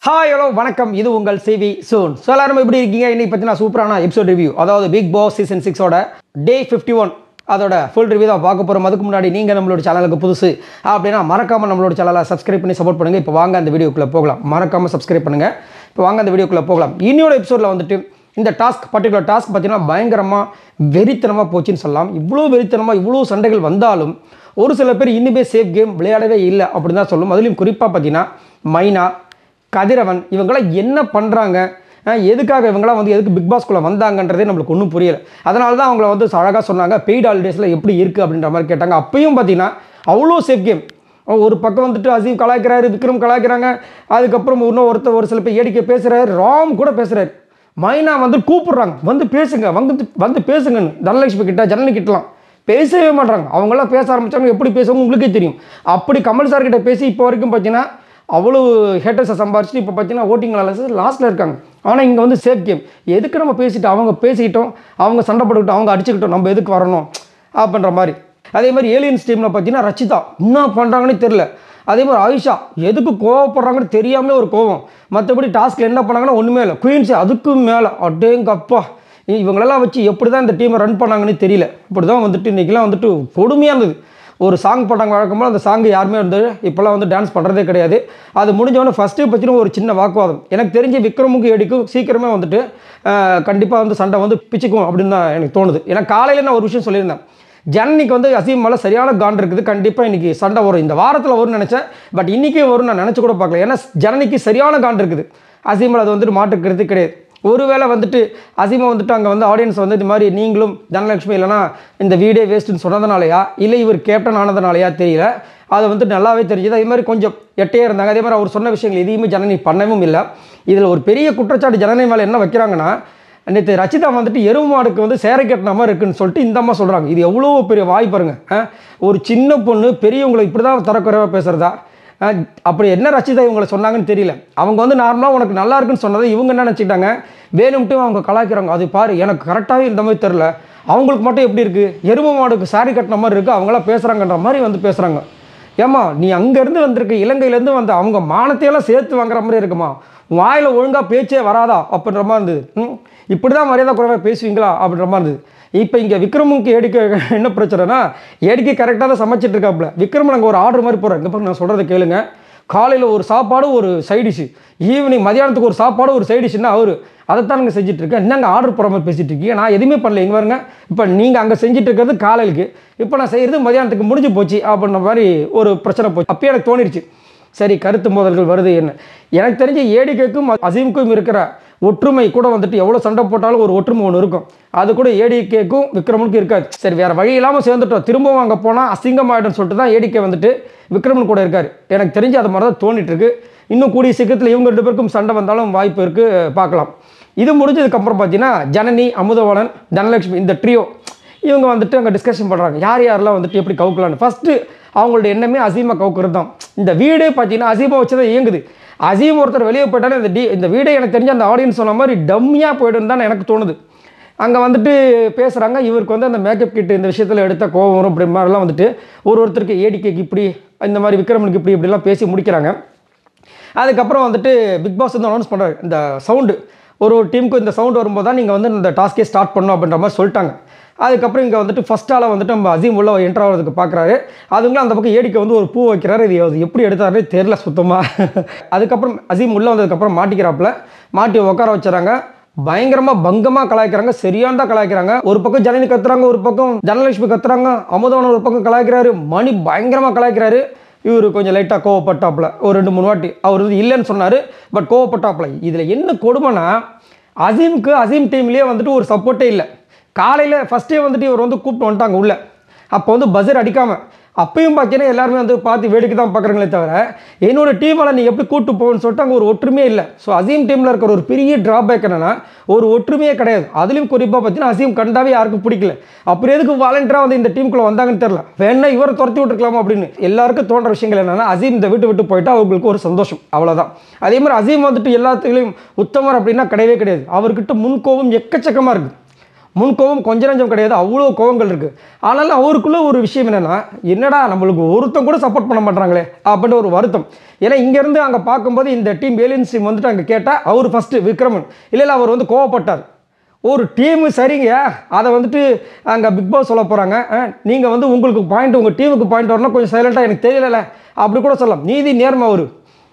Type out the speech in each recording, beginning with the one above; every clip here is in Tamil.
ஹாய் ஹலோ வணக்கம் இது உங்கள் சிவி சூன் ஸோ எல்லாரும் எப்படி இருக்கீங்க இன்னைக்கு பார்த்தீங்கன்னா சூப்பரான எபிசோட் ரிவ்யூ அதாவது பிக் பாஸ் சீசன் சிக்ஸோட டே ஃபிஃப்டி ஒன் அதோட ஃபுல் ரிவ்யூ தான் பார்க்க போகிறோம் அதுக்கு முன்னாடி நீங்கள் நம்மளோட சேனலுக்கு புதுசு அப்படின்னா மறக்காமல் நம்மளோட சேனலை சப்ஸ்கிரைப் பண்ணி சப்போர்ட் பண்ணுங்கள் இப்போ வாங்க அந்த வீடியோக்குள்ளே போகலாம் மறக்காமல் சப்ஸ்கிரைப் பண்ணுங்கள் இப்போ வாங்க அந்த வீடியோக்குள்ளே போகலாம் இன்னொரு எபிசோடில் வந்துட்டு இந்த டாஸ்க் பர்டிகுலர் டாஸ்க் பார்த்தீங்கன்னா பயங்கரமாக வெறித்தனமாக போச்சுன்னு சொல்லலாம் இவ்வளோ வெறித்தனமாக இவ்வளோ சண்டைகள் வந்தாலும் ஒரு சில பேர் இன்னுமே சேஃப் கேம் விளையாடவே இல்லை அப்படின்னு தான் சொல்லும் அதுலேயும் குறிப்பாக பார்த்தீங்கன்னா மைனா கதிரவன் இவங்களாம் என்ன பண்ணுறாங்க எதுக்காக இவங்களாம் வந்து எதுக்கு பிக் பாஸ்குள்ளே வந்தாங்கன்றதே நம்மளுக்கு ஒன்றும் புரியல அதனால தான் அவங்கள வந்து அழகாக சொன்னாங்க பெய்ட் ஹாலிடேஸில் எப்படி இருக்குது அப்படின்ற மாதிரி கேட்டாங்க அப்பயும் பார்த்தீங்கன்னா அவ்வளோ சேஃப் கேம் ஒரு பக்கம் வந்துட்டு அசீம் கலாய்க்கிறாரு விக்ரம் கலாய்க்கிறாங்க அதுக்கப்புறம் இன்னும் ஒருத்தர் ஒரு சில பேர் ஏடிக்கை பேசுகிறாரு ராம் கூட பேசுகிறாரு மைனா வந்து கூப்பிடுறாங்க வந்து பேசுங்க வந்து வந்து பேசுங்கன்னு தனலட்சுமி கிட்ட ஜனனி கிட்டலாம் பேசவே மாட்டாங்க அவங்களாம் பேச ஆரம்பிச்சாங்க எப்படி பேசுவாங்க உங்களுக்கே தெரியும் அப்படி கமல் சார் கிட்ட பேசி இப்போ வரைக்கும் பார்த்தீங்கன்னா அவ்வளோ ஹேட்டர்ஸை சம்பாரிச்சுட்டு இப்போ பார்த்தீங்கன்னா ஓட்டிங் லாஸ்ட்டில் இருக்காங்க ஆனால் இங்கே வந்து சேஃப் கேம் எதுக்கு நம்ம பேசிட்டு அவங்க பேசிக்கிட்டோம் அவங்க சண்டை போட்டுக்கிட்டோம் அவங்க அடிச்சுக்கிட்டோம் நம்ம எதுக்கு வரணும் அப்படின்ற மாதிரி அதே மாதிரி ஏலியன்ஸ் டீமில் பார்த்தீங்கன்னா ரச்சிதா என்ன பண்ணுறாங்கன்னு தெரில அதே மாதிரி ஆயிஷா எதுக்கு கோவப்படுறாங்கன்னு தெரியாமலே ஒரு கோவம் மற்றபடி டாஸ்க்கில் என்ன பண்ணாங்கன்னா ஒன்றுமே இல்லை குயின்ஸ் அதுக்கும் மேலே அடேங்கப்பா இவங்களெல்லாம் வச்சு எப்படி தான் இந்த டீமை ரன் பண்ணாங்கன்னு தெரியல இப்படி தான் வந்துட்டு இன்றைக்கெலாம் வந்துட்டு கொடுமையாக இருந்தது ஒரு சாங் போட்டாங்க வழக்கமாக அந்த சாங் யாருமே வந்து இப்போல்லாம் வந்து டான்ஸ் பண்ணுறதே கிடையாது அது முடிஞ்சவொடனே ஃபஸ்ட்டு பற்றின ஒரு சின்ன வாக்குவாதம் எனக்கு தெரிஞ்சு விக்ரமுக்கு எடிக்கும் சீக்கிரமே வந்துட்டு கண்டிப்பாக வந்து சண்டை வந்து பிச்சுக்கும் அப்படின்னு தான் எனக்கு தோணுது ஏன்னா காலையில் நான் ஒரு விஷயம் சொல்லியிருந்தேன் ஜனனிக்கு வந்து அசீம் மேலே சரியான காண்ட் இருக்குது கண்டிப்பாக இன்றைக்கி சண்டை வரும் இந்த வாரத்தில் வரும்னு நினச்சேன் பட் இன்றைக்கே வரும் நான் நினச்சி கூட பார்க்கல ஏன்னா ஜனனிக்கு சரியான காண்ட் இருக்குது அசீமில் அது வந்துட்டு மாட்டுக்கிறது கிடையாது ஒருவேளை வந்துட்டு அசீமா வந்துட்டு அங்கே வந்து ஆடியன்ஸ் வந்து இது மாதிரி நீங்களும் தனலட்சுமி இல்லைனா இந்த வீடே வேஸ்ட்டுன்னு சொன்னதுனாலயா இல்லை இவர் கேப்டன் ஆனதுனாலயா தெரியல அதை வந்து நல்லாவே தெரிஞ்சுது அதே மாதிரி கொஞ்சம் எட்டையே இருந்தாங்க அதே மாதிரி அவர் சொன்ன விஷயங்கள் எதையுமே ஜனனி பண்ணவும் இல்லை இதில் ஒரு பெரிய குற்றச்சாட்டு ஜனனி மேலே என்ன வைக்கிறாங்கன்னா நேற்று ரச்சிதா வந்துட்டு எருவு மாடுக்கு வந்து சேரை கட்டின மாதிரி இருக்குன்னு சொல்லிட்டு இந்த அம்மா சொல்கிறாங்க இது எவ்வளோ பெரிய வாய் பாருங்க ஒரு சின்ன பொண்ணு பெரியவங்களை இப்படி தான் தரக்குறைவாக பேசுகிறதா அப்படி என்ன ரச்சிதா இவங்களை சொன்னாங்கன்னு தெரியல அவங்க வந்து நார்மலாக உனக்கு நல்லா இருக்குன்னு சொன்னதை இவங்க என்ன நினச்சிக்கிட்டாங்க வேணும்ட்டு அவங்க கலாய்க்கிறாங்க அது பாரு எனக்கு கரெக்டாகவே இந்த மாதிரி தெரில அவங்களுக்கு மட்டும் எப்படி இருக்குது எருமை மாடுக்கு சாரி கட்டின மாதிரி இருக்குது அவங்களாம் பேசுகிறாங்கன்ற மாதிரி வந்து பேசுகிறாங்க ஏம்மா நீ அங்கேருந்து வந்திருக்க இலங்கையிலேருந்து வந்த அவங்க மானத்தையெல்லாம் சேர்த்து வாங்குற மாதிரி இருக்குமா வாயில் ஒழுங்காக பேச்சே வராதா அப்படின்ற மாதிரி இருந்தது ம் இப்படி தான் மரியாதை குறைவாக பேசுவீங்களா அப்படின்ற மாதிரி இருந்தது இப்போ இங்கே விக்ரமுக்கு ஏடிக்க என்ன பிரச்சனைனா ஏடிக்கை கரெக்டாக தான் சமைச்சிட்டு இருக்காப்புல விக்ரம் நாங்கள் ஒரு ஆர்டர் மாதிரி போகிறேன் இங்கே பாருங்க நான் சொல்கிறத கேளுங்க காலையில் ஒரு சாப்பாடு ஒரு சைடிஷு ஈவினிங் மதியானத்துக்கு ஒரு சாப்பாடு ஒரு சைடிஷ்னா அவர் அதைத்தான் நாங்கள் செஞ்சுட்டு இருக்கேன் என்னங்க ஆர்டர் போகிற மாதிரி பேசிகிட்டு இருக்கீங்க நான் எதுவுமே பண்ணல இங்கே பாருங்க இப்போ நீங்கள் அங்கே செஞ்சுட்டு இருக்கிறது காலையிலுக்கு இப்போ நான் செய்கிறது மதியானத்துக்கு முடிஞ்சு போச்சு அப்படின்ற மாதிரி ஒரு பிரச்சனை போச்சு அப்பயே எனக்கு தோணிடுச்சு சரி கருத்து மோதல்கள் வருது என்ன எனக்கு தெரிஞ்ச ஏடிக்கைக்கும் அசீமுக்கும் இருக்கிற ஒற்றுமை கூட வந்துட்டு எவ்வளோ சண்டை போட்டாலும் ஒரு ஒற்றுமை ஒன்று இருக்கும் அது கூட ஏடிகேக்கும் விக்ரமனுக்கும் இருக்காது சரி வேறு வழி இல்லாமல் சேர்ந்துட்டோம் திரும்பவும் அங்கே போனால் அசிங்கமாயிடும்னு சொல்லிட்டு தான் ஏடிகே வந்துட்டு விக்ரமன் கூட இருக்கார் எனக்கு தெரிஞ்சு அது மாதிரி தான் தோணிட்டு இருக்கு இன்னும் கூடிய சீக்கிரத்தில் இவங்க ரெண்டு பேருக்கும் சண்டை வந்தாலும் வாய்ப்பு இருக்குது பார்க்கலாம் இது முடிஞ்சதுக்கப்புறம் பார்த்தீங்கன்னா ஜனனி அமுதவாணன் தனலட்சுமி இந்த ட்ரியோ இவங்க வந்துட்டு அங்கே டிஸ்கஷன் பண்ணுறாங்க யார் யாரெல்லாம் வந்துட்டு எப்படி கவுக்கலான்னு ஃபஸ்ட்டு அவங்களோட எண்ணமே அசீமா கவுக்குறது தான் இந்த வீடே பார்த்தீங்கன்னா அசீமா வச்சு தான் இயங்குது அசீம் ஒருத்தர் வெளியே போயிட்டாலும் இந்த டி இந்த வீடே எனக்கு தெரிஞ்ச அந்த ஆடியன்ஸ் சொன்ன மாதிரி டம்மியாக போய்டும் தான் எனக்கு தோணுது அங்கே வந்துட்டு பேசுகிறாங்க இவருக்கு வந்து அந்த மேக்கப் கிட் இந்த விஷயத்தில் எடுத்த கோவம் வரும் இப்படி மாதிரிலாம் வந்துட்டு ஒரு ஒருத்தருக்கு ஏடிக்கைக்கு இப்படி இந்த மாதிரி விக்ரமனுக்கு இப்படி இப்படிலாம் பேசி முடிக்கிறாங்க அதுக்கப்புறம் வந்துட்டு பிக் பாஸ் வந்து அனௌன்ஸ் பண்ணுறாரு இந்த சவுண்டு ஒரு ஒரு டீமுக்கு இந்த சவுண்ட் வரும்போது தான் நீங்கள் வந்து இந்த டாஸ்கே ஸ்டார்ட் பண்ணணும் அப்படின்ற மாதிரி சொல்லிட்டாங்க அதுக்கப்புறம் இங்கே வந்துட்டு ஃபஸ்ட் ஆளாக வந்துட்டு நம்ம அசீம் உள்ள என்ட்ரு ஆகிறதுக்கு பார்க்குறாரு அதுங்களும் அந்த பக்கம் ஏடிக்க வந்து ஒரு பூ வைக்கிறாரு இது அது எப்படி எடுத்தாருன்னு தெரில சுத்தமாக அதுக்கப்புறம் அசீம் உள்ளே வந்ததுக்கப்புறம் மாட்டிக்கிறாப்புல மாட்டி உட்கார வச்சுறாங்க பயங்கரமாக பங்கமாக கலாய்க்கிறாங்க சரியானதாக கலாய்க்கிறாங்க ஒரு பக்கம் ஜனனி கத்துறாங்க ஒரு பக்கம் தனலட்சுமி கத்துறாங்க அமுதவன் ஒரு பக்கம் கலாய்க்கிறாரு மணி பயங்கரமாக கலாய்க்கிறாரு இவர் கொஞ்சம் லைட்டாக கோவப்பட்டாப்புல ஒரு ரெண்டு மூணு வாட்டி அவர் வந்து இல்லைன்னு சொன்னார் பட் கோவப்பட்டாப்புல இதில் என்ன கொடுமைனா அசீமுக்கு அசீம் டீம்லேயே வந்துட்டு ஒரு சப்போர்ட்டே இல்லை காலையில் ஃபஸ்ட்டே வந்துட்டு இவர் வந்து கூப்பிட்டு வந்துட்டாங்க உள்ளே அப்போ வந்து பஸ்ஸர் அடிக்காமல் அப்பயும் பார்த்தீங்கன்னா எல்லாருமே வந்து பார்த்து வேடிக்கை தான் பார்க்குறாங்களே தவிர என்னோட டீமால் நீ எப்படி கூட்டு போகணும்னு சொல்லிட்டு அங்கே ஒரு ஒற்றுமையே இல்லை ஸோ அசீம் டீமில் இருக்கிற ஒரு பெரிய ட்ராபேக் என்னென்னா ஒரு ஒற்றுமையே கிடையாது அதுலேயும் குறிப்பாக பார்த்தீங்கன்னா அசீம் கண்டாவே யாருக்கும் பிடிக்கல அப்புறம் எதுக்கு வாலண்டியராக வந்து இந்த டீமுக்குள்ளே வந்தாங்கன்னு தெரில வேணா இவரை துரத்தி விட்டுருக்கலாமா அப்படின்னு எல்லாருக்கும் தோன்ற விஷயங்கள் என்னென்னா அசீம் இந்த விட்டு விட்டு போயிட்டு அவங்களுக்கு ஒரு சந்தோஷம் அவ்வளோதான் அதே மாதிரி அசீம் வந்துட்டு எல்லாத்துலேயும் உத்தமர் அப்படின்னா கிடையவே கிடையாது அவர்கிட்ட முன்கோபம் எக்கச்சக்கமாக இருக்குது முன் கோவம் கொஞ்ச நஞ்சம் கிடையாது அவ்வளோ கோவங்கள் இருக்குது ஆனாலும் அவருக்குள்ள ஒரு விஷயம் என்னென்னா என்னடா நம்மளுக்கு ஒருத்தன் கூட சப்போர்ட் பண்ண மாட்டாங்களே அப்படின்ற ஒரு வருத்தம் ஏன்னா இங்கேருந்து அங்கே பார்க்கும்போது இந்த டீம் ஏலியன்ஸ் டீம் வந்துட்டு அங்கே கேட்டால் அவர் ஃபஸ்ட்டு விக்ரமன் இல்லை இல்லை அவர் வந்து கோவப்பட்டார் ஒரு டீமு சரிங்க அதை வந்துட்டு அங்கே பிக் பாஸ் சொல்ல போகிறாங்க நீங்கள் வந்து உங்களுக்கு பாயிண்ட் உங்கள் டீமுக்கு பாயிண்ட் வரணும் கொஞ்சம் சைலண்ட்டாக எனக்கு தெரியல அப்படி கூட சொல்லலாம் நீதி நேர்மை அவர்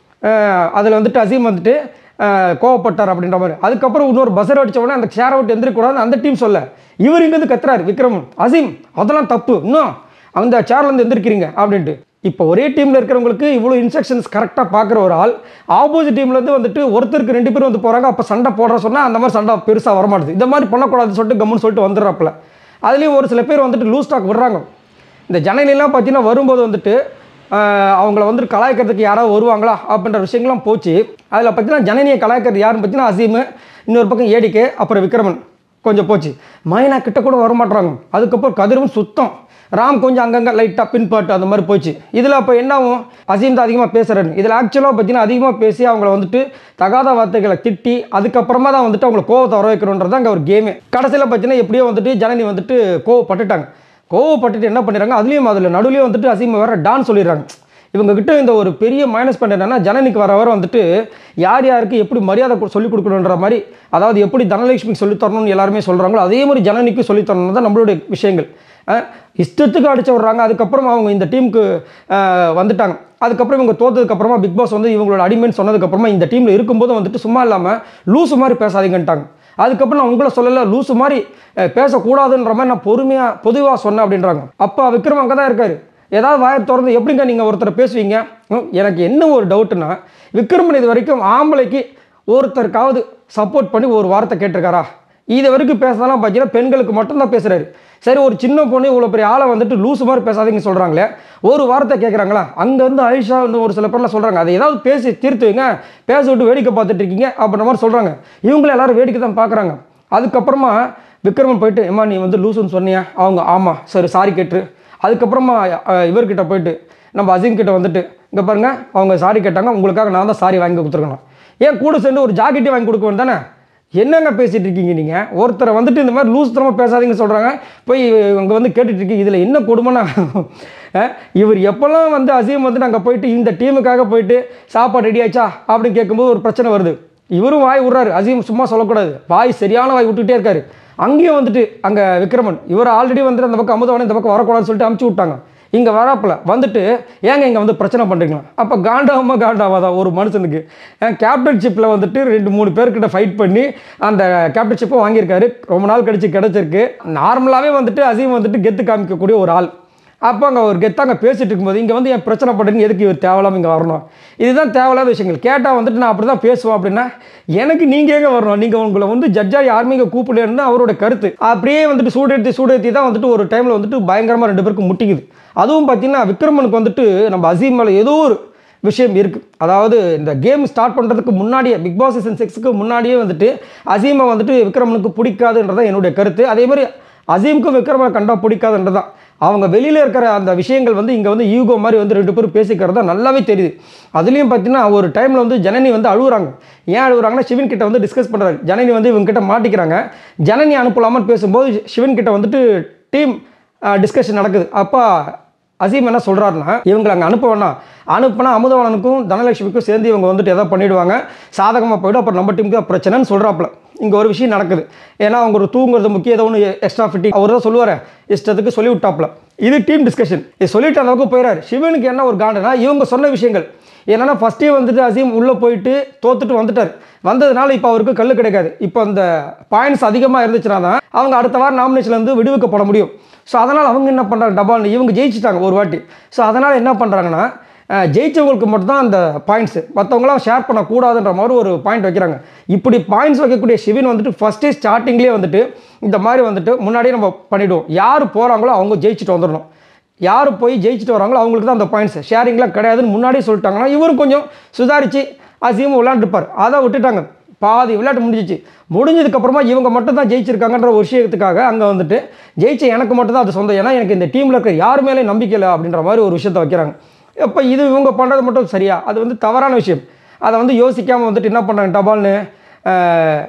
அதில் வந்துட்டு அசீம் வந்துட்டு அஹ், கோவப்பட்டார் அப்படின்ற மாதிரி அதுக்கப்புறம் இன்னொரு பஸ்ஸர் அடிச்ச உடனே அந்த ஷேர் அவுட் எந்திரிக்கூடாது அந்த டீம் சொல்ல இவர் இங்கேருந்து கத்துறாரு விக்ரமன் அசீம் அதெல்லாம் தப்பு இன்னும் அந்த சேர்லேருந்து எந்திரிக்கிறீங்க அப்படின்ட்டு இப்போ ஒரே டீமில் இருக்கிறவங்களுக்கு இவ்வளோ இன்ஸ்ட்ரக்ஷன்ஸ் கரெக்டாக பார்க்குற ஒரு ஆள் ஆப்போசிட் டீம்லேருந்து வந்துட்டு ஒருத்தருக்கு ரெண்டு பேர் வந்து போகிறாங்க அப்போ சண்டை போடுற சொன்னால் அந்த மாதிரி சண்டை பெருசாக வரமாட்டுது இந்த மாதிரி பண்ணக்கூடாதுன்னு சொல்லிட்டு கம்முன்னு சொல்லிட்டு வந்துடுறாப்புல அதுலேயும் ஒரு சில பேர் வந்துட்டு லூஸ் டாக் விடுறாங்க இந்த ஜனனிலாம் பார்த்தீங்கன்னா வரும்போது வந்துட்டு ஆஹ், அவங்கள வந்துட்டு கலாய்க்கிறதுக்கு யாராவது வருவாங்களா அப்படின்ற விஷயங்கள்லாம் போச்சு அதில் பார்த்தீங்கன்னா ஜனனியை கலாய்க்கிறது யாருன்னு பார்த்தீங்கன்னா அசீமு இன்னொரு பக்கம் ஏடிகே அப்புறம் விக்ரமன் கொஞ்சம் போச்சு மைனா கிட்ட கூட வர மாட்றாங்க அதுக்கப்புறம் கதிரவன் சுத்தம் ராம் கொஞ்சம் அங்கங்கே லைட்டாக பின்பாட்டு அந்த மாதிரி போச்சு இதில் அப்போ என்ன ஆகும் அசீம் தான் அதிகமாக பேசுகிறாரு இதில் ஆக்சுவலாக பார்த்தீங்கன்னா அதிகமாக பேசி அவங்கள வந்துட்டு தகாத வார்த்தைகளை திட்டி அதுக்கப்புறமா தான் வந்துட்டு அவங்களை கோவத்தை வர வைக்கணுன்றது அங்கே ஒரு கேமே கடைசியில் பார்த்தீங்கன்னா எப்படியோ வந்துட்டு ஜனனி வந்துட்டு கோவப்பட்டுட்டாங்க கோவப்பட்டுட்டு என்ன பண்ணிடுறாங்க அதுலேயும் அதில் நடுவுலேயே வந்துட்டு அசீம் வேற டான் சொல்லிடுறாங்க இவங்க கிட்ட இந்த ஒரு பெரிய மைனஸ் பாயிண்ட் என்னன்னா ஜனனிக்கு வர வர வந்துட்டு யார் யாருக்கு எப்படி மரியாதை கொடு- சொல்லிக் கொடுக்கணுன்ற மாதிரி அதாவது எப்படி தனலட்சுமிக்கு சொல்லித் தரணும்னு எல்லாருமே சொல்கிறாங்களோ அதே மாதிரி ஜனனிக்கு சொல்லித் தரணும் தான் நம்மளுடைய விஷயங்கள் அஹ் இஷ்டத்துக்கு அடிச்சு விட்றாங்க அதுக்கப்புறம் அவங்க இந்த டீமுக்கு வந்துட்டாங்க அதுக்கப்புறம் இவங்க தோத்ததுக்கப்புறமா பிக் பாஸ் வந்து இவங்களோட அடிமைன்னு சொன்னதுக்கப்புறமா இந்த டீமில் இருக்கும்போது வந்துட்டு சும்மா இல்லாமல் லூசு மாதிரி பேசாதீங்கன்ட்டாங்க அதுக்கப்புறம் நான் உங்களை சொல்லலை லூசு மாதிரி அஹ், பேசக்கூடாதுன்ற மாதிரி நான் பொறுமையாக பொதுவாக சொன்னேன் அப்படின்றாங்க அப்பா விக்ரம் அங்கே தான் இருக்காரு ஏதாவது வாயை திறந்து எப்படிங்க நீங்கள் ஒருத்தரை பேசுவீங்க ம், எனக்கு என்ன ஒரு டவுட்டுன்னா விக்ரமன் இது வரைக்கும் ஆம்பளைக்கு ஒருத்தருக்காவது சப்போர்ட் பண்ணி ஒரு வார்த்தை கேட்டிருக்காரா இது வரைக்கும் பேசுறதெல்லாம் பார்த்தீங்கன்னா பெண்களுக்கு மட்டும்தான் பேசுகிறாரு சரி ஒரு சின்ன பொண்ணு இவ்வளோ பெரிய ஆளை வந்துட்டு லூசு மாதிரி பேசாதீங்க சொல்கிறாங்களே ஒரு வார்த்தை கேட்குறாங்களா அங்கேருந்து ஆயிஷா இன்னும் ஒரு சில பேர்லாம் சொல்கிறாங்க அதை ஏதாவது பேசி தீர்த்து வைங்க பேச விட்டு வேடிக்கை பார்த்துட்டு இருக்கீங்க அப்படின்ற மாதிரி சொல்கிறாங்க இவங்களும் எல்லாரும் வேடிக்கை தான் பார்க்குறாங்க அதுக்கப்புறமா விக்ரமன் போயிட்டு ஏம்மா நீ வந்து லூசுன்னு சொன்னியா அவங்க ஆமாம் சரி சாரி கேட்டுரு அதுக்கப்புறமா அஹ், இவர்கிட்ட போயிட்டு நம்ம அசீம் கிட்ட வந்துட்டு இங்கே பாருங்க அவங்க சாரி கேட்டாங்க உங்களுக்காக நான் தான் சாரி வாங்கி கொடுத்துருக்கணும் ஏன் கூட சேர்ந்து ஒரு ஜாக்கெட்டே வாங்கி கொடுக்க வேண்டியதானே என்னங்க பேசிட்டு இருக்கீங்க நீங்கள் ஒருத்தரை வந்துட்டு இந்த மாதிரி லூஸ் தரமாக பேசாதீங்க சொல்கிறாங்க போய் அங்கே வந்து கேட்டுட்டு இருக்கீங்க இதில் என்ன கொடுமைனா அஹ், இவர் எப்போல்லாம் வந்து அசீம் வந்து நாங்கள் போயிட்டு இந்த டீமுக்காக போயிட்டு சாப்பாடு ரெடி ஆச்சா அப்படின்னு கேட்கும்போது ஒரு பிரச்சனை வருது இவரும் வாய் விட்றாரு அசீம் சும்மா சொல்லக்கூடாது வாய் சரியான வாய் விட்டுக்கிட்டே இருக்காரு அங்கேயும் வந்துட்டு அங்கே விக்ரமன் இவர் ஆல்ரெடி வந்துட்டு அந்த பக்கம் அமுதவனை இந்த பக்கம் வரக்கூடாதுன்னு சொல்லிட்டு அமுச்சு விட்டாங்க இங்கே வராப்புல வந்துட்டு ஏங்க இங்கே வந்து பிரச்சனை பண்ணுறீங்களா அப்போ காண்டாவமா காண்டாவாதா ஒரு மனுஷனுக்கு கேப்டன்ஷிப்பில் வந்துட்டு ரெண்டு மூணு பேர்கிட்ட ஃபைட் பண்ணி அந்த கேப்டன்ஷிப்பை வாங்கியிருக்காரு ரொம்ப நாள் கழிச்சு கிடச்சிருக்கு நார்மலாகவே வந்துட்டு அசீம் வந்துட்டு கெத்து காமிக்கக்கூடிய ஒரு ஆள் அப்போ அங்கே ஒரு கெத்தாங்க பேசிட்டு இருக்கும்போது இங்கே வந்து என் பிரச்சனை பண்ணுறீங்க எதுக்கு இவர் தேவையில்லாம இங்கே வரணும் இதுதான் தேவையில்லாத விஷயங்கள் கேட்டால் வந்துட்டு நான் அப்படி தான் பேசுவேன் அப்படின்னா எனக்கு நீங்கள் எங்கே வரணும் நீங்கள் உங்களை வந்து ஜட்ஜாக யாருமே இங்கே கூப்பிடலன்னு அவரோட கருத்து அப்படியே வந்துட்டு சூடேற்றி சூடேற்றி தான் வந்துட்டு ஒரு டைமில் வந்துட்டு பயங்கரமாக ரெண்டு பேருக்கும் முட்டிக்குது அதுவும் பார்த்தீங்கன்னா விக்ரமனுக்கு வந்துட்டு நம்ம அசீம் மேலே ஏதோ ஒரு விஷயம் இருக்குது அதாவது இந்த கேம் ஸ்டார்ட் பண்ணுறதுக்கு முன்னாடியே பிக் பாஸ் சீசன் சிக்ஸுக்கு முன்னாடியே வந்துட்டு அசீமை வந்துட்டு விக்ரமனுக்கு பிடிக்காதுன்றதான் என்னுடைய கருத்து அதே மாதிரி அசீமுக்கும் விக்ரமனை கண்டா பிடிக்காதுன்றது தான் அவங்க வெளியில் இருக்கிற அந்த விஷயங்கள் வந்து இங்கே வந்து ஈகோ மாதிரி வந்து ரெண்டு பேரும் பேசிக்கிறதா நல்லாவே தெரியுது அதுலேயும் பார்த்தீங்கன்னா ஒரு டைமில் வந்து ஜனனி வந்து அழுகுறாங்க ஏன் அழுகுறாங்கன்னா சிவன் கிட்ட வந்து டிஸ்கஸ் பண்ணுறாரு ஜனனி வந்து இவங்க கிட்ட மாட்டிக்கிறாங்க ஜனனி அனுப்பலாமான்னு பேசும்போது சிவன் கிட்ட வந்துட்டு டீம் டிஸ்கஷன் நடக்குது அப்போ அசீம் என்ன சொல்கிறாருன்னா இவங்களை அங்கே அனுப்ப வேணாம் அனுப்புனா அமுதவாணனுக்கும் தனலட்சுமிக்கும் சேர்ந்து இவங்க வந்துட்டு எதாவது பண்ணிடுவாங்க சாதகமாக போய்டும் அப்புறம் நம்ம டீமுக்கு தான் பிரச்சனைன்னு சொல்கிறாப்புல இங்கே ஒரு விஷயம் நடக்குது ஏன்னா அவங்க ஒரு தூங்குறது முக்கியம் ஏதோ ஒன்று எக்ஸ்ட்ரா ஃபிட்டிங் அவர் தான் சொல்லுவார் இஷ்டத்துக்கு சொல்லி விட்டாப்புல இது டீம் டிஸ்கஷன் இது சொல்லிட்டு அளவுக்கு போயிறாரு சிவனுக்கு என்ன ஒரு காண்டனா இவங்க சொன்ன விஷயங்கள் என்னன்னா ஃபஸ்ட்டே வந்துட்டு அசீம் உள்ளே போயிட்டு தோத்துட்டு வந்துட்டார் வந்ததுனால இப்போ அவருக்கு கல் கிடைக்காது இப்போ அந்த பாயிண்ட்ஸ் அதிகமாக இருந்துச்சுன்னா தான் அவங்க அடுத்த வாரம் நாமினேஷன்லேருந்து விடுவிக்கப்பட முடியும் ஸோ அதனால் அவங்க என்ன பண்ணுறாங்க டபால்னு இவங்க ஜெயிச்சிட்டாங்க ஒரு வாட்டி ஸோ அதனால் என்ன பண்ணுறாங்கன்னா அஹ், ஜெயிச்சவங்களுக்கு மட்டும்தான் அந்த பாயிண்ட்ஸு மற்றவங்களாம் ஷேர் பண்ணக்கூடாதுன்ற மாதிரி ஒரு பாயிண்ட் வைக்கிறாங்க இப்படி பாயிண்ட்ஸ் வைக்கக்கூடிய சிவின் வந்துட்டு ஃபஸ்ட்டே ஸ்டார்டிங்லேயே வந்துட்டு இந்த மாதிரி வந்துட்டு முன்னாடியே நம்ம பண்ணிவிடுவோம் யார் போகிறாங்களோ அவங்க ஜெயிச்சுட்டு வந்துடணும் யார் போய் ஜெயிச்சுட்டு வராங்களோ அவங்களுக்கு தான் அந்த பாயிண்ட்ஸ் ஷேரிங்லாம் கிடையாதுன்னு முன்னாடியே சொல்லிட்டாங்கன்னா இவரும் கொஞ்சம் சுதாரித்து அசியமும் விளையாண்டுப்பார் அதை விட்டுட்டாங்க பாதி விளையாட்டு முடிஞ்சிச்சு முடிஞ்சதுக்கப்புறமா இவங்க மட்டும் தான் ஜெயிச்சிருக்காங்கன்ற ஒரு விஷயத்துக்காக அங்கே வந்துட்டு ஜெயிச்ச எனக்கு மட்டும் தான் அது சொந்தம் ஏன்னா எனக்கு இந்த டீமில் இருக்கிற யார் மேலே நம்பிக்கை இல்லை அப்படின்ற மாதிரி ஒரு விஷயத்தை வைக்கிறாங்க இப்போ இது இவங்க பண்ணுறது மட்டும் சரியா அது வந்து தவறான விஷயம் அதை வந்து யோசிக்காமல் வந்துட்டு என்ன பண்ணுறாங்க டபால்னு அஹ்,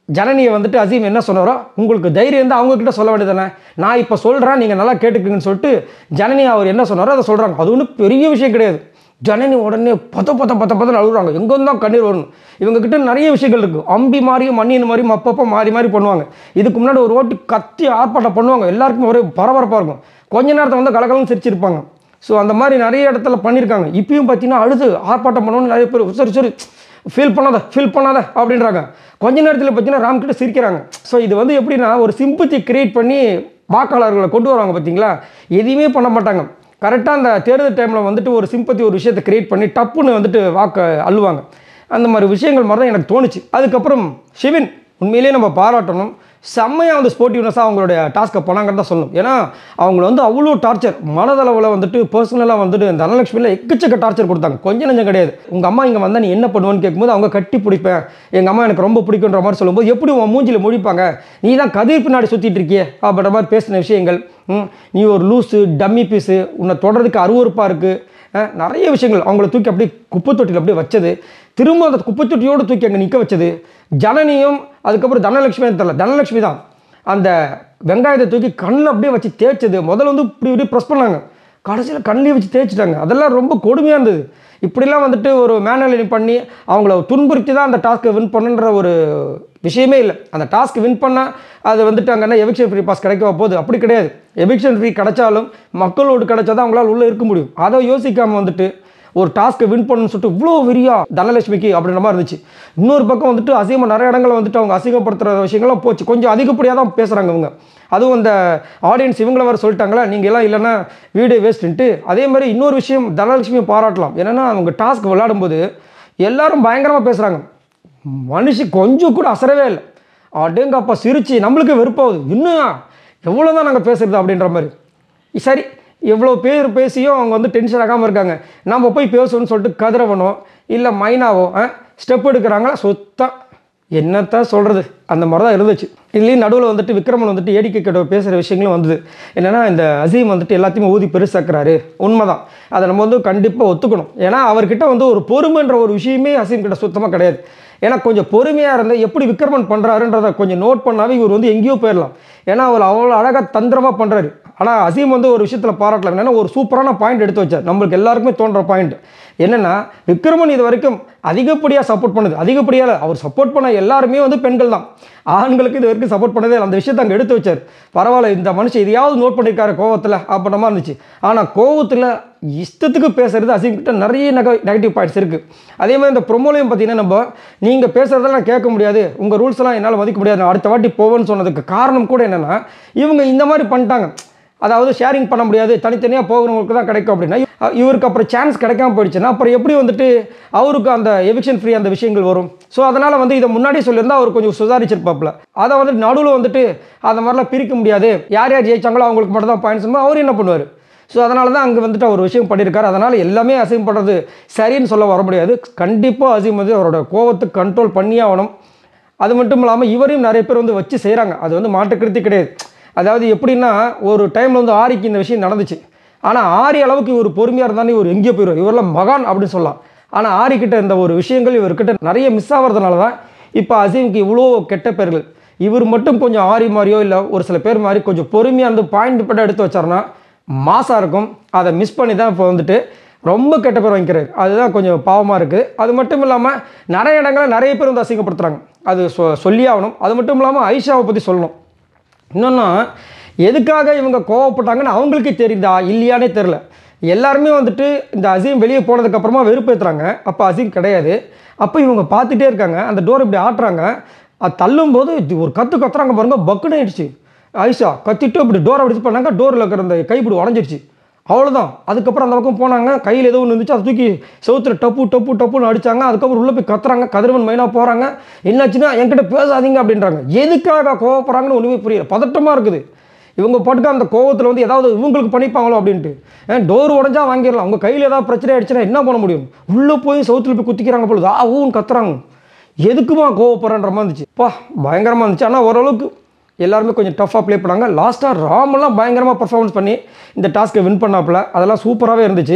ஜனனியை வந்துட்டு அசீம் என்ன சொன்னாரோ உங்களுக்கு தைரியம் இருந்தால் அவங்கக்கிட்ட சொல்ல வேண்டியதானே நான் இப்போ சொல்கிறேன் நீங்கள் நல்லா கேட்டுக்குங்கன்னு சொல்லிட்டு ஜனனி அவர் என்ன சொன்னாரோ அதை சொல்கிறாங்க அது ஒன்றும் பெரிய விஷயம் கிடையாது ஜனனி உடனே பத்த பத்த பத்த பத்த அழுகுறாங்க எங்கே தான் கண்ணீர் வரணும் இவங்ககிட்ட நிறைய விஷயங்கள் இருக்குது அம்பி மாதிரியும் மண்ணின் மாதிரியும் அப்பப்போ மாறி மாறி பண்ணுவாங்க இதுக்கு முன்னாடி ஒரு ஓட்டு கத்தி ஆர்ப்பாட்டம் பண்ணுவாங்க எல்லாருக்கும் ஒரே பரபரப்பாக இருக்கும் கொஞ்ச நேரத்தை வந்து கலகலன்னு சிரிச்சிருப்பாங்க ஸோ அந்த மாதிரி நிறைய இடத்துல பண்ணியிருக்காங்க இப்பயும் பார்த்தீங்கன்னா அழுது ஆர்ப்பாட்டம் பண்ணணும்னு நிறைய பேர் சரி சரி ஃபீல் பண்ணாத ஃபீல் பண்ணாத அப்படின்றாங்க கொஞ்ச நேரத்தில் பார்த்தீங்கன்னா ராம் கிட்ட சிரிக்கிறாங்க ஸோ இது வந்து எப்படின்னா ஒரு சிம்பத்தி கிரியேட் பண்ணி வாக்காளர்களை கொண்டு வருவாங்க பார்த்தீங்களா எதையுமே பண்ண மாட்டாங்க கரெக்டாக அந்த தேர்தல் டைமில் வந்துட்டு ஒரு சிம்பத்தி ஒரு விஷயத்தை கிரியேட் பண்ணி டப்புன்னு வந்துட்டு வாக்க அள்ளுவாங்க அந்த மாதிரி விஷயங்கள் மாதிரி தான் எனக்கு தோணுச்சு அதுக்கப்புறம் சிவின் உண்மையிலேயே நம்ம பாராட்டணும் செம்மையாக வந்து ஸ்போர்ட்டிவ்னஸாக அவங்களுடைய டாஸ்க்கை பண்ணாங்கன்னு தான் சொல்லணும் ஏன்னா அவங்கள வந்து அவ்வளோ டார்ச்சர் மனதளவில் வந்துட்டு பர்சனலாக வந்துட்டு தனலட்சுமியில் எக்கச்சக்க டார்ச்சர் கொடுத்தாங்க கொஞ்சம் நஞ்சம் கிடையாது உங்கள் அம்மா இங்கே வந்தால் நீ என்ன பண்ணுவேன்னு கேட்கும்போது அவங்க கட்டி பிடிப்பேன் எங்கள் அம்மா எனக்கு ரொம்ப பிடிக்குன்ற மாதிரி சொல்லும்போது எப்படி உன் மூஞ்சில் முழிப்பாங்க நீ தான் கதிர் பின்னாடி சுற்றிட்டு இருக்கியே அப்படின்ற மாதிரி பேசின விஷயங்கள் ம், நீ ஒரு லூஸு டம்மி பீஸு உன்னை தொடர்றதுக்கு அருவறுப்பாக இருக்குது அஹ், நிறைய விஷயங்கள் அவங்கள தூக்கி அப்படியே குப்பை தொட்டியில் அப்படியே வச்சது திரும்ப அந்த குப்பை தொட்டியோடு தூக்கி அங்கே நிற்க வச்சது ஜனனியும் அதுக்கப்புறம் தனலட்சுமி தெரியல தனலட்சுமி தான் அந்த வெங்காயத்தை தூக்கி கண்ணில் அப்படியே வச்சு தேய்ச்சது முதல்ல வந்து இப்படி இப்படி ப்ரெஸ் பண்ணாங்க கடைசியில் கண்ணிலே வச்சு தேய்ச்சிட்டாங்க அதெல்லாம் ரொம்ப கொடுமையாக இருந்தது இப்படிலாம் வந்துட்டு ஒரு மேனலிங் பண்ணி அவங்கள துன்புறுத்தி தான் அந்த டாஸ்க்கை வின் பண்ணுன்ற ஒரு விஷயமே இல்லை அந்த டாஸ்க் வின் பண்ணால் அது வந்துட்டு அங்கே எவிக்ஷன் ஃப்ரீ பாஸ் கிடைக்க போகுது அப்படி கிடையாது எவிக்ஷன் ஃப்ரீ கிடைச்சாலும் மக்களோடு கிடைச்சா தான் அவங்களால உள்ளே இருக்க முடியும் அதை யோசிக்காமல் வந்துட்டு ஒரு டாஸ்க்கை வின் பண்ணணும்னு சொல்லிட்டு இவ்வளோ வெறியா தனலட்சுமிக்கு அப்படின்ற மாதிரி இருந்துச்சு இன்னொரு பக்கம் வந்துட்டு அசிங்கமாக நிறைய இடங்களில் வந்துட்டு அவங்க அசிங்கப்படுத்துகிற விஷயங்கள்லாம் போச்சு கொஞ்சம் அதிகப்படியாக தான் பேசுகிறாங்க இவங்க அதுவும் அந்த ஆடியன்ஸ் இவங்கள வர சொல்லிட்டாங்களா நீங்கள் எல்லாம் இல்லைன்னா வீடியோ வேஸ்ட்டுன்ட்டு அதே மாதிரி இன்னொரு விஷயம் தனலட்சுமியை பாராட்டலாம் என்னென்னா அவங்க டாஸ்க் விளையாடும்போது எல்லாரும் பயங்கரமாக பேசுகிறாங்க மனுஷி கொஞ்சம் கூட அசரவே இல்லை அடேங்கப்பா சிரிச்சு நம்மளுக்கு வெறுப்பாகுது இன்னும் எவ்வளோ தான் நாங்கள் பேசுறது அப்படின்ற மாதிரி சரி இவ்வளோ பேர் பேசியும் அவங்க வந்து டென்ஷன் ஆகாமல் இருக்காங்க நம்ம போய் பேசணும்னு சொல்லிட்டு கதிரவனோ இல்லை மைனாவோ ஸ்டெப் எடுக்கிறாங்களா சுத்தம் என்னத்தான் சொல்கிறது அந்த மாதிரி தான் இருந்துச்சு இதுலேயும் நடுவில் வந்துட்டு விக்ரமன் வந்துட்டு ஏடிக்கை கிட்ட பேசுகிற விஷயங்களும் வந்தது என்னென்னா இந்த அசீம் வந்துட்டு எல்லாத்தையுமே ஊதி பெருசாக்குறாரு உண்மைதான் அதை நம்ம வந்து கண்டிப்பாக ஒத்துக்கணும் ஏன்னா அவர்கிட்ட வந்து ஒரு பொறுமைன்ற ஒரு விஷயமே அசீம் கிட்ட சுத்தமாக கிடையாது ஏன்னா கொஞ்சம் பொறுமையாக இருந்தால் எப்படி விக்ரமன் பண்ணுறாருன்றதை கொஞ்சம் நோட் பண்ணாவே இவர் வந்து எங்கேயோ போயிடலாம் ஏன்னா அவர் அவ்வளோ அழகாக தந்திரமாக பண்ணுறாரு ஆனால் அசீம் வந்து ஒரு விஷயத்தில் பாராட்டலாம் என்னன்னா ஒரு சூப்பரான பாயிண்ட் எடுத்து வச்சார் நம்மளுக்கு எல்லாருக்குமே தோன்ற பாயிண்ட் என்னென்னா விக்ரமன் இது வரைக்கும் அதிகப்படியாக சப்போர்ட் பண்ணுது அதிகப்படியாக இல்ல, அவர் சப்போர்ட் பண்ண எல்லாருமே வந்து பெண்கள் தான் ஆண்களுக்கு இது வரைக்கும் சப்போர்ட் பண்ணதே இல்லை அந்த விஷயத்தை அங்கே எடுத்து வச்சார் பரவாயில்ல இந்த மனுஷன் இதையாவது நோட் பண்ணியிருக்காரு கோவத்தில் அப்படின்ற மாதிரி இருந்துச்சு ஆனால் கோவத்தில் இஷ்டத்துக்கு பேசுறது அசீம் கிட்ட நிறைய நெக நெகட்டிவ் பாயிண்ட்ஸ் இருக்குது அதே மாதிரி இந்த ப்ரொமோலையும் பார்த்தீங்கன்னா நம்ம நீங்கள் பேசுகிறதெல்லாம் நான் கேட்க முடியாது உங்கள் ரூல்ஸ் எல்லாம் என்னால் மதிக்க முடியாது நான் அடுத்த வாட்டி போவேன்னு சொன்னதுக்கு காரணம் கூட என்னென்னா இவங்க இந்த மாதிரி பண்ணிட்டாங்க அதாவது ஷேரிங் பண்ண முடியாது தனித்தனியாக போகிறவங்களுக்கு தான் கிடைக்கும் அப்படின்னா இவ- இவருக்கு அப்புறம் சான்ஸ் கிடைக்காம போயிடுச்சுன்னா அப்புறம் எப்படி வந்துட்டு அவருக்கு அந்த எவிக்ஷன் ஃப்ரீ அந்த விஷயங்கள் வரும் ஸோ அதனால் வந்து இதை முன்னாடி சொல்லியிருந்தா அவர் கொஞ்சம் சுதாரிச்சிருப்பாப்ல அதை வந்து நடுவில் வந்துட்டு அந்த மாதிரிலாம் பிரிக்க முடியாது யார் யார் ஜெயிச்சாங்களோ அவங்களுக்கு மட்டும் தான் பாயிண்ட்ஸ் அவர் என்ன பண்ணுவார் ஸோ அதனால தான் அங்கே வந்துட்டு அவர் விஷயம் பண்ணியிருக்காரு அதனால் எல்லாமே அசீம் பண்ணுறது சரின்னு சொல்ல வர முடியாது கண்டிப்பாக அசீம் வந்து அவரோட கோவத்தை கண்ட்ரோல் பண்ணியே ஆகணும் அது மட்டும் இல்லாமல் இவரையும் நிறைய பேர் வந்து வச்சு செய்கிறாங்க அது வந்து மாற்றுக்கருத்து கிடையாது அதாவது எப்படின்னா ஒரு டைமில் வந்து ஆரிக்கு இந்த விஷயம் நடந்துச்சு ஆனால் ஆரி அளவுக்கு இவர் பொறுமையாக இருந்தாலும் இவர் எங்கேயோ போயிடுவார் இவரெல்லாம் மகான் அப்படின்னு சொல்லலாம் ஆனால் ஆரி கிட்ட இந்த ஒரு விஷயங்கள் இவர்கிட்ட நிறைய மிஸ் ஆகிறதுனால தான் இப்போ அசீமுக்கு இவ்வளோ கெட்ட பேர்கள் இவர் மட்டும் கொஞ்சம் ஆரி மாதிரியோ இல்லை ஒரு சில பேர் மாதிரி கொஞ்சம் பொறுமையாக இருந்து பாயிண்ட் பட்ட எடுத்து வச்சாருன்னா மாசாக இருக்கும் அதை மிஸ் பண்ணி தான் இப்போ வந்துட்டு ரொம்ப கெட்ட பேர் வாங்கிக்கிறாரு அதுதான் கொஞ்சம் பாவமாக இருக்குது அது மட்டும் இல்லாமல் நிறைய இடங்களில் நிறைய பேர் வந்து அசிங்கப்படுத்துகிறாங்க அது சொ சொல்லியே ஆகணும் அது மட்டும் இல்லாமல் ஐஷாவை பற்றி சொல்லணும் இன்னொன்னா எதுக்காக இவங்க கோவப்பட்டாங்கன்னு அவங்களுக்கே தெரியுதா இல்லையானே தெரில எல்லாருமே வந்துட்டு இந்த அசீம் வெளியே போனதுக்கப்புறமா வெறுப்பேற்றுறாங்க அப்போ அசீம் கிடையாது அப்போ இவங்க பார்த்துட்டே இருக்காங்க அந்த டோர் இப்படி ஆட்டுறாங்க அது தள்ளும்போது இது ஒரு கத்து கத்துறாங்க பாருங்க பக்குன்னு ஆயிடுச்சு ஐஷா கத்திட்டு இப்படி டோரை அடிச்சு பண்ணாங்க டோரில் இருக்கிற அந்த கைப்பிடி உடஞ்சிடுச்சு அவ்வளோதான் அதுக்கப்புறம் அந்த பக்கம் போனாங்க கையில் ஏதோ ஒன்று இருந்துச்சு அதை தூக்கி செவுத்துல டப்பு டப்பு டப்புன்னு அடிச்சாங்க அதுக்கப்புறம் உள்ளே போய் கத்துறாங்க கதிரவன் மைனாக போகிறாங்க என்னாச்சுன்னா என்கிட்ட பேசாதீங்க அப்படின்றாங்க எதுக்காக கோவப்படுறாங்கன்னு ஒன்றுமே புரியல பதட்டமாக இருக்குது இவங்க பாட்டுக்கு அந்த கோவத்தில் வந்து ஏதாவது இவங்களுக்கு பண்ணிப்பாங்களோ அப்படின்ட்டு டோர் உடஞ்சா வாங்கிடலாம் உங்கள் கையில் ஏதாவது பிரச்சனை ஆயிடுச்சுன்னா என்ன பண்ண முடியும் உள்ளே போய் சவுத்தில் போய் குத்திக்கிறாங்க பொழுது ஆ ஊன்னு கத்துறாங்க எதுக்குமா கோவப்படுறன்ற மாதிரி இருந்துச்சு பா பயங்கரமாக இருந்துச்சு ஆனால் ஓரளவுக்கு எல்லாருமே கொஞ்சம் டஃப்பாக ப்ளே பண்ணாங்க லாஸ்ட்டாக ராமெல்லாம் பயங்கரமாக பர்ஃபார்மன்ஸ் பண்ணி இந்த டாஸ்க்கை வின் பண்ணாப்புல அதெல்லாம் சூப்பராகவே இருந்துச்சு ஸோ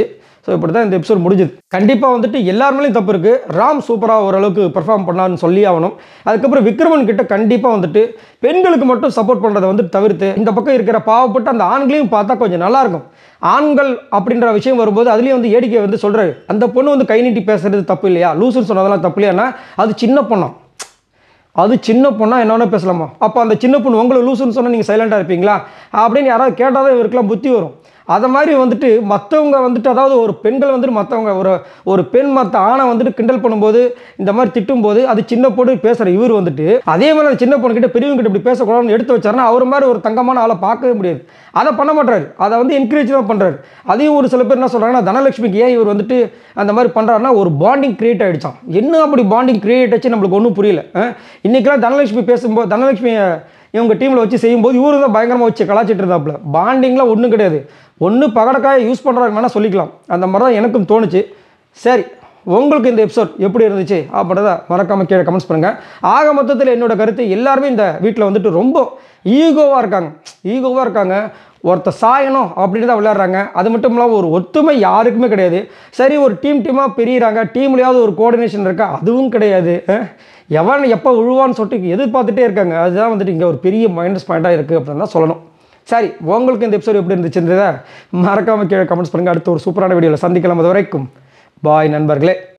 ஸோ இப்படி தான் இந்த எபிசோட் முடிஞ்சுது கண்டிப்பாக வந்துட்டு எல்லாருமேலையும் தப்பு இருக்குது ராம் சூப்பராக ஓரளவுக்கு பெர்ஃபார்ம் பண்ணாருன்னு சொல்லி ஆகணும் அதுக்கப்புறம் விக்ரமன் கிட்ட கண்டிப்பாக வந்துட்டு பெண்களுக்கு மட்டும் சப்போர்ட் பண்ணுறதை வந்து தவிர்த்து இந்த பக்கம் இருக்கிற பாவப்பட்ட அந்த ஆண்களையும் பார்த்தா கொஞ்சம் நல்லாயிருக்கும் ஆண்கள் அப்படின்ற விஷயம் வரும்போது அதுலேயும் வந்து ஏடிக்கை வந்து சொல்கிறாரு அந்த பொண்ணு வந்து கை நீட்டி பேசுறது தப்பு இல்லையா லூசுன்னு சொன்னதெல்லாம் தப்பு இல்லையானா அது சின்ன பொண்ணாம் அது சின்ன பொண்ணா என்னென்ன பேசலாமா அப்போ அந்த சின்ன பொண்ணு உங்களை லூசுன்னு சொன்னால் நீங்கள் சைலண்டாக இருப்பீங்களா அப்படின்னு யாராவது கேட்டால் தான் இவருக்கெல்லாம் புத்தி வரும் அதை மாதிரி வந்துட்டு மற்றவங்க வந்துட்டு அதாவது ஒரு பெண்கள் வந்துட்டு மற்றவங்க ஒரு ஒரு பெண் மற்ற ஆணை வந்துட்டு கிண்டல் பண்ணும்போது இந்த மாதிரி திட்டும்போது அது சின்ன பொண்ணு பேசுகிற இவர் வந்துட்டு அதே மாதிரி அந்த சின்ன பொண்ணுக்கிட்ட பெரியவங்க கிட்ட இப்படி பேசக்கூடாதுன்னு எடுத்து வச்சாருன்னா அவர் மாதிரி ஒரு தங்கமான ஆளை பார்க்கவே முடியாது அதை பண்ண மாட்டாரு அதை வந்து என்கரேஜ் தான் பண்ணுறாரு அதையும் ஒரு சில பேர் என்ன சொல்கிறாங்கன்னா தனலட்சுமிக்கு ஏன் இவர் வந்துட்டு அந்த மாதிரி பண்ணுறாருன்னா ஒரு பாண்டிங் கிரியேட் ஆகிடுச்சான் என்ன அப்படி பாண்டிங் கிரியேட் ஆச்சு நம்மளுக்கு ஒன்றும் புரியல அஹ் இன்னைக்கெல்லாம் தனலட்சுமி பேசும்போது தனலட்சுமி இவங்க டீமில் வச்சு செய்யும்போது இவரு தான் பயங்கரமாக வச்சு கலாச்சிட்டு இருந்தாப்புல பாண்டிங்லாம் ஒன்றும் கிடையாது ஒன்று பகடக்காயை யூஸ் பண்ணுறாங்க வேணால் சொல்லிக்கலாம் அந்த மாதிரி தான் எனக்கும் தோணுச்சு சரி உங்களுக்கு இந்த எபிசோட் எப்படி இருந்துச்சு அப்படின்றத மறக்காமல் கீழே கமெண்ட்ஸ் பண்ணுங்கள் ஆக மொத்தத்தில் என்னோட கருத்து எல்லாருமே இந்த வீட்டில் வந்துட்டு ரொம்ப ஈகோவாக இருக்காங்க ஈகோவாக இருக்காங்க ஒருத்த சாயணும் அப்படின்னு தான் விளையாடுறாங்க அது மட்டும் இல்லாமல் ஒரு ஒத்துமை யாருக்குமே கிடையாது சரி ஒரு டீம் டீமாக பிரியிறாங்க டீம்லேயாவது ஒரு கோஆர்டினேஷன் இருக்கா அதுவும் கிடையாது அஹ். எவன் எப்போ விழுவான்னு சொல்லிட்டு எதிர்பார்த்துட்டே இருக்காங்க அதுதான் வந்துட்டு இங்கே ஒரு பெரிய மைனஸ் பாயிண்ட்டாக இருக்குது அப்படின்னு தான் சொல்லணும் சரி உங்களுக்கு இந்த எபிசோட் எப்படி இருந்துச்சுன்றதை மறக்காமல் கீழே கமெண்ட்ஸ் பண்ணுங்கள் அடுத்த ஒரு சூப்பரான வீடியோவில் சந்திக்கலாம் அது வரைக்கும் பாய் நண்பர்களே